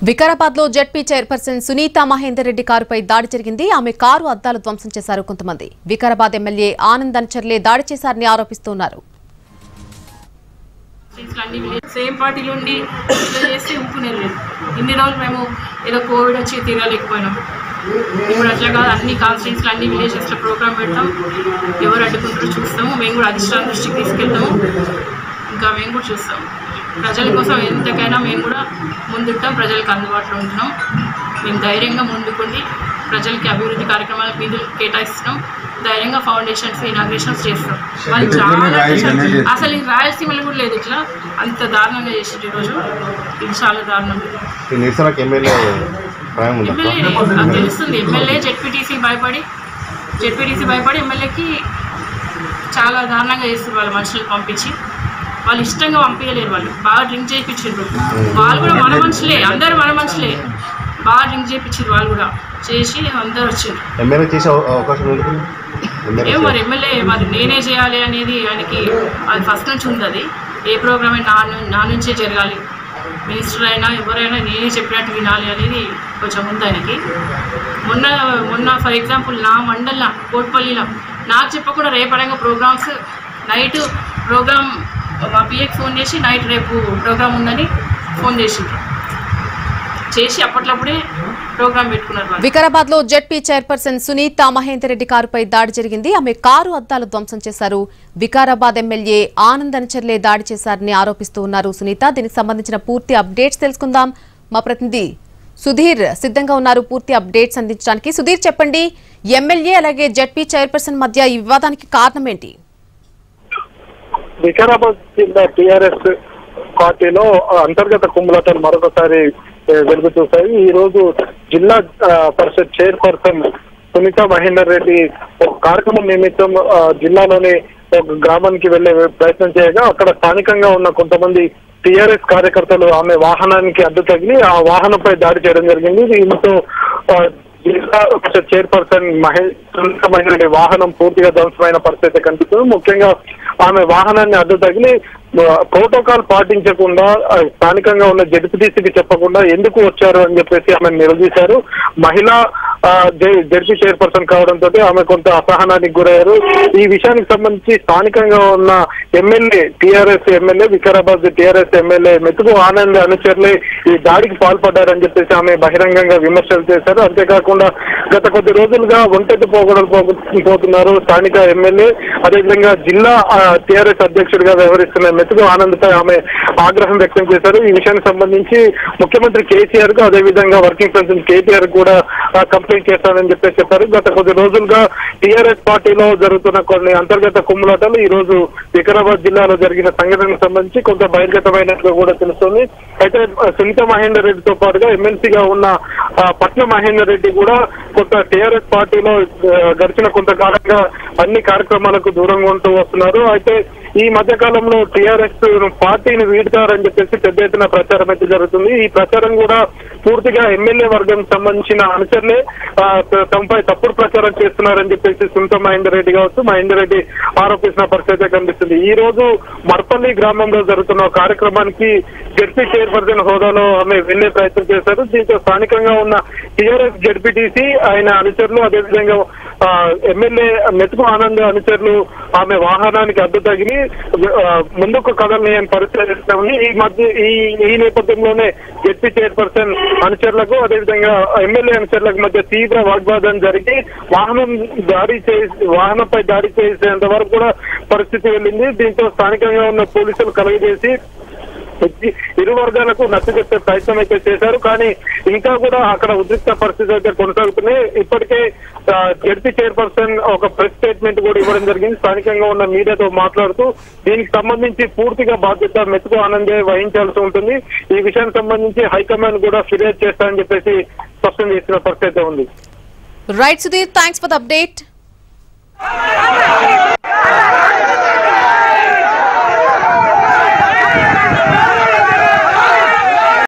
వికారాబాద్ లో ZP chairperson Sunitha Mahender Reddy కారుపై దాడి జరిగింది ఆమె కారు అద్దాలు ధ్వంసం చేశారు కొంతమంది వికారాబాద్ ఎమ్మెల్యే ఆనంద్ అన్చర్లే దాడి చేశారని ఆరోపిస్తున్నారు అన్ని సేమ్ పార్టీలో ఉండి ఇట్లా చేస్తే ఊపుకునేది లేదు ఇన్ని రోజులు మేము ఏదో కోవిడ్ వచ్చి తిరగలేకపోయినాం ఇప్పుడు అట్లా కాదు అన్ని కాన్స్టిట్యూన్స్లో అన్ని విలేజెస్లో ప్రోగ్రామ్ పెడతాం ఎవరు అడ్డుకుంటారో చూస్తాము మేము కూడా అధిష్టానం దృష్టికి తీసుకెళ్తాము ఇంకా మేము కూడా చూస్తాం ప్రజల కోసం ఎంతకైనా మేము కూడా ముందుంటాం ప్రజలకు అందుబాటులో ఉంటున్నాం మేము ధైర్యంగా ముందుకుండి ప్రజలకి అభివృద్ధి కార్యక్రమాలకు నిధులు కేటాయిస్తున్నాం ధైర్యంగా ఫౌండేషన్స్ ఇనాగ్రేషన్స్ చేస్తాం వాళ్ళు చాలా కష్టం. అసలు ఈ రాయలసీమలో కూడా లేదు ఇట్లా అంత దారుణంగా చేసింది ఈరోజు ఇది చాలా దారుణం ఈ నిరసనకు ఎమ్మెల్యే భయం ఉందా ఎమ్మెల్యే నాకు తెలుస్తుంది ఎమ్మెల్యే జెడ్పీటీసీ భయపడి జెడ్పీటీసీ భయపడి ఎమ్మెల్యేకి చాలా దారుణంగా చేస్తారు వాళ్ళ మనుషులు పంపించి వాళ్ళు ఇష్టంగా పంపించలేరు వాళ్ళు బాగా డ్రింక్ చేయించారు వాళ్ళు కూడా మన మనుషులే అందరు మన మనుషులే బాగా డ్రింక్ చేయించారు వాళ్ళు కూడా చేసి అందరు వచ్చారు ఎమ్మెల్యే చేసే అవ- అవకాశం ఉంది ఎమ్మెల్యే ఏమో మరి ఎమ్మెల్యే మరి నేనే చేయాలి అనేది ఆయనకి అది ఫస్ట్ నుంచి ఉంది అది ఏ ప్రోగ్రామ్ అయినా నా ను- నా నుంచే జరగాలి మినిస్టర్ అయినా ఎవరైనా నేనే చెప్పినట్టు వినాలి అనేది కొంచెం ఉంది ఆయనకి మొన్న మొన్న ఫర్ ఎగ్జాంపుల్ నా మండల కోట్పల్లిలో నాకు చెప్పకుండా రేపడంగా ప్రోగ్రామ్స్ నైట్ ప్రోగ్రామ్ మా పిఏకి ఫోన్ చేసి నైట్ రేపు ప్రోగ్రామ్ ఉందని ఫోన్ చేసిండ్రు చేసి అప్పట్లప్పుడే ప్రోగ్రామ్ పెట్టుకున్నారు వాళ్ళు వికారాబాద్ లో జెడ్పీ చైర్పర్సన్ సునీత మహేందర్ రెడ్డి కారుపై దాడి జరిగింది ఆమె కారు అద్దాలు ధ్వంసం చేశారు వికారాబాద్ ఎమ్మెల్యే ఆనంద్ అన్చర్లే దాడి చేశారని ఆరోపిస్తూ ఉన్నారు సునీత దీనికి సంబంధించిన పూర్తి అప్డేట్స్ తెలుసుకుందాం మా ప్రతినిధి సుధీర్ సిద్ధంగా ఉన్నారు పూర్తి అప్డేట్స్ అందించడానికి సుధీర్ చెప్పండి ఎమ్మెల్యే అలాగే జెడ్పీ చైర్పర్సన్ మధ్య ఈ వివాదానికి కారణం ఏంటి వికారాబాద్ జిల్లా టిఆర్ఎస్ పార్టీలో అంతర్గత కుమ్ములతో మరొకసారి ఏ, వెలుగు చూశాయి ఈ రోజు జిల్లా ఆ, పరిషత్ చైర్పర్సన్ సునీత మహేందర్ రెడ్డి ఒక కార్యక్రమం నిమిత్తం ఆ, జిల్లాలోని ఒక గ్రామానికి వెళ్లే ప్రయత్నం చేయగా అక్కడ స్థానికంగా ఉన్న కొంతమంది టిఆర్ఎస్ కార్యకర్తలు ఆమె వాహనానికి అడ్డు తగిలి ఆ వాహనంపై దాడి చేయడం జరిగింది దీంతో ఆ, జిల్లా పరిషత్ చైర్పర్సన్ మహే సునీత మహేందర్ రెడ్డి వాహనం పూర్తిగా ధ్వంసమైన పరిస్థితి కనిపిస్తుంది ముఖ్యంగా ఆమె వాహనాన్ని అడ్డు తగిలి ఆ, ప్రోటోకాల్ పాటించకుండా ఆ, స్థానికంగా ఉన్న జడ్పీటీసీకి చెప్పకుండా ఎందుకు వచ్చారు అని చెప్పేసి ఆమె నిలదీశారు మహిళా జడ్పీ చైర్పర్సన్ కావడంతో ఆమె కొంత అసహనానికి గురయ్యారు ఈ విషయానికి సంబంధించి స్థానికంగా ఉన్న MLA TRS MLA Vikarabad TRS MLA Methuku Anand అనుచరులే ఈ దాడికి పాల్పడ్డారని చెప్పేసి ఆమె బహిరంగంగా విమర్శలు చేశారు అంతేకాకుండా గత కొద్ది రోజులుగా ఒంటెత్తు పోగొడలు పోగు- పోతున్నారు స్థానిక ఎమ్మెల్యే అదేవిధంగా జిల్లా టిఆర్ఎస్ అధ్యక్షుడిగా వ్యవహరిస్తున్న మెతుకు ఆనంద్ పై ఆమె ఆగ్రహం వ్యక్తం చేశారు ఈ విషయానికి సంబంధించి ముఖ్యమంత్రి కేసీఆర్ కు అదేవిధంగా వర్కింగ్ ప్రెసిడెంట్ కేటీఆర్ కూడా ఆ, కంప్లైంట్ చేస్తానని చెప్పేసి చెప్పారు గత కొద్ది రోజులుగా టీఆర్ఎస్ పార్టీలో జరుగుతున్న కొన్ని అంతర్గత కుమ్ములాటలు ఈ రోజు వికారాబాద్ జిల్లాలో జరిగిన సంఘటనకు సంబంధించి కొంత బహిర్గతమైనట్లు కూడా తెలుస్తుంది అయితే ఆ, సునీత మహేందర్ రెడ్డితో పాటుగా ఎమ్మెల్సీగా ఉన్న ఆ, పట్న మహేందర్ రెడ్డి కూడా కొంత టీఆర్ఎస్ పార్టీలో ఆ, గడిచిన కొంతకాలంగా అన్ని కార్యక్రమాలకు దూరంగా ఉంటూ వస్తున్నారు అయితే ఈ మధ్య కాలంలో టీఆర్ఎస్ పార్టీని వీడుతారని చెప్పేసి పెద్ద ఎత్తున ప్రచారం అయితే జరుగుతుంది ఈ ప్రచారం కూడా పూర్తిగా ఎమ్మెల్యే వర్గం సంబంధించిన అనుచరులే ఆ, త- తమపై తప్పుడు ప్రచారం చేస్తున్నారని చెప్పేసి సునీత మహేందర్ రెడ్డి కావచ్చు మహేందర్ రెడ్డి ఆరోపిస్తున్న పరిస్థితి అయితే కనిపిస్తుంది ఈ రోజు మర్పల్లి గ్రామంలో జరుగుతున్న ఒక కార్యక్రమానికి జడ్పీ చైర్పర్సన్ హోదాలో ఆమె వెళ్లే ప్రయత్నం చేశారు దీంతో స్థానికంగా ఉన్న టీఆర్ఎస్ జడ్పీటీసీ ఆయన అనుచరులు అదేవిధంగా ఆ, ఎమ్మెల్యే మెతుకు ఆనంద్ అనుచరులు ఆమె వాహనానికి అడ్డు తగిలి ఆ, ముందుకు కదలని పరిస్థితి ఉంది ఈ మధ్య ఈ ఈ నేపథ్యంలోనే జడ్పీ చైర్పర్సన్ అనుచరులకు అదేవిధంగా ఎమ్మెల్యే అనుచరులకు మధ్య తీవ్ర వాగ్వాదం జరిగి వాహనం దాడి చేసి వాహనంపై దాడి చేసేంత వరకు కూడా పరిస్థితి వెళ్ళింది దీంతో స్థానికంగా ఉన్న పోలీసులు కలుగజేసి వచ్చి ఇరు వర్గాలకు నచ్చ చెప్పే ప్రయత్నం అయితే చేశారు కానీ ఇంకా కూడా అక్కడ ఉద్రిక్త పరిస్థితి అయితే కొనసాగుతున్నాయి ఇప్పటికే ఆ, జడ్పీ చైర్పర్సన్ ఒక ప్రెస్ స్టేట్మెంట్ కూడా ఇవ్వడం జరిగింది స్థానికంగా ఉన్న మీడియాతో మాట్లాడుతూ దీనికి సంబంధించి పూర్తిగా బాధ్యత మెతుకు ఆనందే వహించాల్సి ఉంటుంది ఈ విషయానికి సంబంధించి హైకమాండ్ కూడా ఫిర్యాదు చేస్తారని చెప్పేసి స్పష్టం చేసిన పరిస్థితి అయితే ఉంది right Sudheer thanks for the update